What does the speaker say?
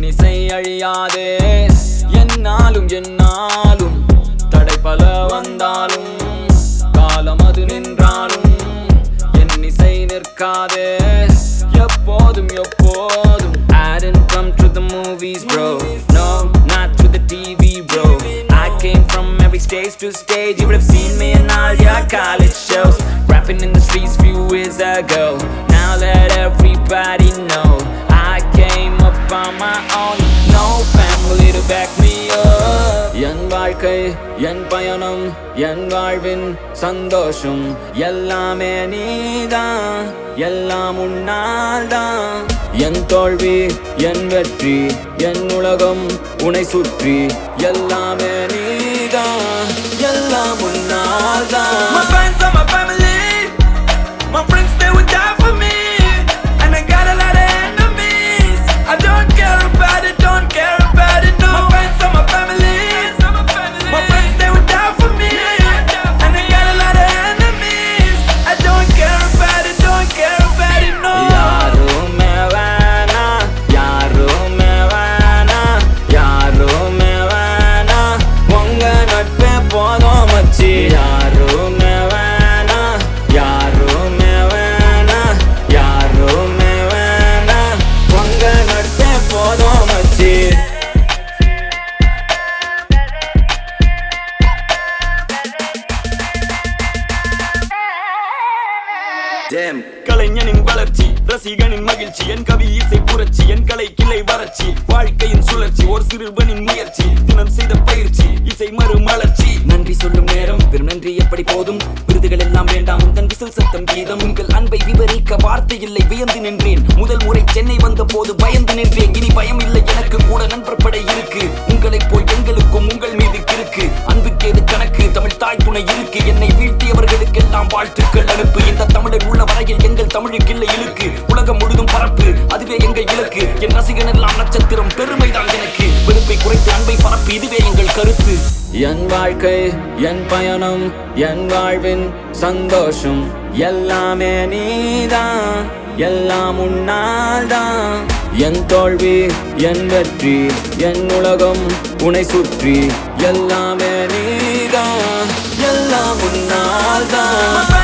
இசை அழியாதே என்னாலும் என்னாலும் தடை பல வந்தாலும் காலம் அது நின்றாலும் என் இசை நிற்காதே எப்போதும் எப்போதும் I didn't come to the movies bro No, not to the TV bro I came from every stage to stage You would have seen me in all your college shows Rapping in the streets few years ago Now let everybody know I came up on my own No family to back me up என் வாழ்க்கை என் பயணம் என் வாழ்வின் சந்தோஷம் எல்லாமே நீதான் எல்லாம் உன்னால் தான் என் தோல்வி என் வெற்றி என் உலகம் உனை சுற்றி எல்லாமே நீதான் எல்லாம் உன்னால் தான் My fans are my family. My friends, they would die for me. And I got a lot of enemies. I don't care about it, don't care about it, no. My fans are my family. My friends, they would die for me. And I got a lot of enemies. I don't care about it, don't care about it, no. யாருமே வேணா யாருமே வேணா யாருமே வேணா உங்க நட்பே போதும் மச்சி யாருமே வேணா யாருமே வேணா யாருமே வேணா உங்க நட்பே போதும் மச்சி Damn. கலைஞனின் வளர்ச்சி ரசிகனின் மகிழ்ச்சி என் கவி இசை புரட்சி என் கலை கிளை வறட்சி வாழ்க்கையின் சுழற்சி ஒரு சிறுவனின் முயற்சி தினம் செய்த பயிற்சி இசை மறுமலர்ச்சி நன்றி சொல்லும் நேரம் பெரும் நன்றி எப்படி போதும் விருதுகள் எல்லாம் வேண்டாம் உந்தன் விசில் சத்தம் கீதம் உங்கள் அன்பை விவரிக்க வார்த்தை இல்லை வியந்து நின்றேன் முதல் முறை சென்னை வந்த போது பயந்து நின்றேன் இனி பயம் இல்லை எனக்கு கூட நண்பர் படை இருக்கு உங்களைப் போல் எங்களுக்கும் உங்கள் மீது கிறுக்கு அன்புக்கு எது கணக்கு தமிழ் தாய் துணை இருக்கு என்னை வீழ்த்தியவர்களுக்கெல்லாம் வாழ்த்துக்கள் அனுப்பு இந்த தமிழர் உள்ள வரையில் எங்கள் தமிழுக்கு இல்லை இழுக்கு உலகம் முழுதும் பரப்பு அதுவே எங்கள் இலக்கு என் ரசிகன் எல்லாம் நட்சத்திரம் பெருமைதான் எனக்கு வெறுப்பை குறைத்து அன்பை பரப்பு இதுவே எங்கள் கருத்து என் வாழ்க்கை என் பயணம் என் வாழ்வின் சந்தோஷம் எல்லாமே நீதான் எல்லாம் உன்னால் தான் என் தோல்வி என் வெற்றி என் உலகம் உனை சுற்றி எல்லாமே நீதான் எல்லாம் உன்னால் தான்